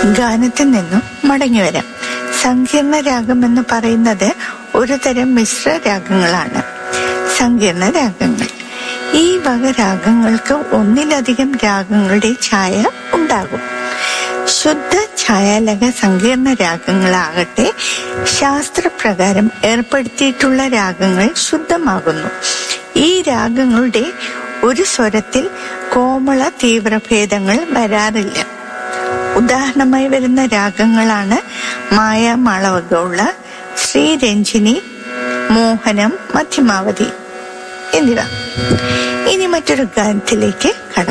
ഗാനത്തിൽ നിന്നും മടങ്ങി വരാം സങ്കീർണ രാഗം എന്ന് പറയുന്നത് ഒരു തരം മിശ്ര രാഗങ്ങളാണ് സങ്കീർണ രാഗങ്ങൾ ഈ വക രാഗങ്ങൾക്ക് ഒന്നിലധികം രാഗങ്ങളുടെ ഛായ ഉണ്ടാകും ശുദ്ധ ഛായാലക സങ്കീർണ രാഗങ്ങളാകട്ടെ ശാസ്ത്രപ്രകാരം ഏർപ്പെടുത്തിയിട്ടുള്ള രാഗങ്ങൾ ശുദ്ധമാകുന്നു ഈ രാഗങ്ങളുടെ ഒരു സ്വരത്തിൽ കോമള തീവ്രഭേദങ്ങൾ വരാറില്ല ഉദാഹരണമായി വരുന്ന രാഗങ്ങളാണ് മായ മാളവഗൗള ശ്രീരഞ്ജിനി മോഹനം മധ്യമാവതി എന്നിവ ഇനി മറ്റൊരു ഗാനത്തിലേക്ക് കടക്കാം